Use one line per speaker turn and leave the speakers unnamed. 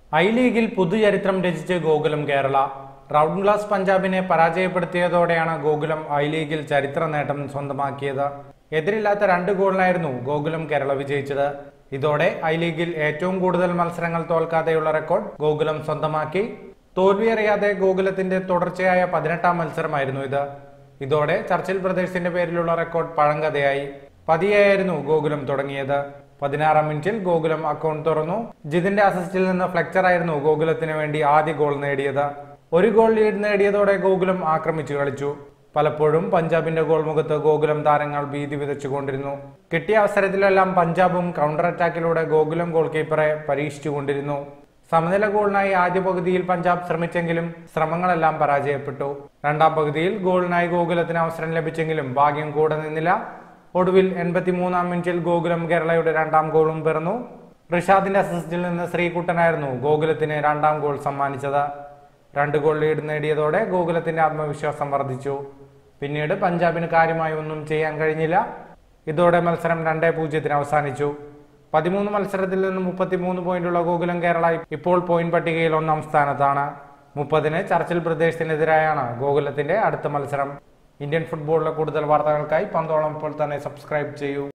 I ലീഗിൽ പുതുചരിത്രം രചിച്ച് Gokulam Kerala round glass പഞ്ചാബിനെ പരാജയപ്പെടുത്തിയതോടെയാണ് ഗോകുലം ഐ ലീഗിൽ ചരിത്ര നേട്ടം സ്വന്തമാക്കിയത് എതിരില്ലാത്ത രണ്ട് ഗോളിനായിരുന്നു ഗോകുലം കേരള വിജയിച്ചത് ഇതോടെ ഐ ലീഗിൽ ഏറ്റവും കൂടുതൽ മത്സരങ്ങൾ തോൽക്കാതെയുള്ള റെക്കോർഡ് ഗോകുലം സ്വന്തമാക്കി തോൽവിയറിയാതെ ഗോകുലത്തിന്റെ തുടർച്ചയായ പതിനെട്ടാം മത്സരമായിരുന്നു ഇത് ഇതോടെ ചർച്ചിൽ ബ്രദേഴ്സിന്റെ പേരിലുള്ള റെക്കോർഡ് പഴങ്കഥയായി പതിയായിരുന്നു ഗോകുലം തുടങ്ങിയത് പതിനാറാം മിനിറ്റിൽ ഗോകുലം അക്കൗണ്ട് തുറന്നു ജിതിന്റെ അസിസ്റ്റിൽ നിന്ന് ഫ്ലെക്ചർ ആയിരുന്നു ഗോകുലത്തിന് വേണ്ടി ആദ്യ ഗോൾ നേടിയത് ഒരു ഗോൾ ലീഡ് നേടിയതോടെ ഗോകുലം ആക്രമിച്ചു കളിച്ചു പലപ്പോഴും പഞ്ചാബിന്റെ ഗോൾ മുഖത്ത് ഗോകുലം താരങ്ങൾ ഭീതി വിതച്ചുകൊണ്ടിരുന്നു കിട്ടിയ അവസരത്തിലെല്ലാം പഞ്ചാബും കൗണ്ടർ അറ്റാക്കിലൂടെ ഗോകുലം ഗോൾ കീപ്പറെ പരീക്ഷിച്ചുകൊണ്ടിരുന്നു സമനില ഗോളിനായി ആദ്യ പകുതിയിൽ പഞ്ചാബ് ശ്രമിച്ചെങ്കിലും ശ്രമങ്ങളെല്ലാം പരാജയപ്പെട്ടു രണ്ടാം പകുതിയിൽ ഗോളിനായി ഗോകുലത്തിന് അവസരം ലഭിച്ചെങ്കിലും ഭാഗ്യം കൂടെ നിന്നില്ല ഒടുവിൽ എൺപത്തിമൂന്നാം മിനിറ്റിൽ ഗോകുലം കേരളയുടെ രണ്ടാം ഗോളും പിറന്നു റിഷാദിന്റെ അസിസ്റ്റിൽ നിന്ന് ശ്രീകുട്ടനായിരുന്നു ഗോകുലത്തിന് രണ്ടാം ഗോൾ സമ്മാനിച്ചത് രണ്ട് ഗോൾ ലീഡ് നേടിയതോടെ ഗോകുലത്തിന്റെ ആത്മവിശ്വാസം വർദ്ധിച്ചു പിന്നീട് പഞ്ചാബിന് കാര്യമായി ഒന്നും ചെയ്യാൻ കഴിഞ്ഞില്ല ഇതോടെ മത്സരം രണ്ടേ പൂജ്യത്തിന് അവസാനിച്ചു പതിമൂന്ന് മത്സരത്തിൽ നിന്ന് മുപ്പത്തിമൂന്ന് പോയിന്റുള്ള ഗോകുലം കേരള ഇപ്പോൾ പോയിന്റ് പട്ടികയിൽ ഒന്നാം സ്ഥാനത്താണ് മുപ്പതിന് ചർച്ചിൽ ബ്രദേഴ്സിനെതിരായാണ് ഗോകുലത്തിന്റെ അടുത്ത മത്സരം ഇന്ത്യൻ ഫുട്ബോളിലെ കൂടുതൽ വാർത്തകൾക്കായി പന്തോളം ഇപ്പോൾ തന്നെ സബ്സ്ക്രൈബ് ചെയ്യൂ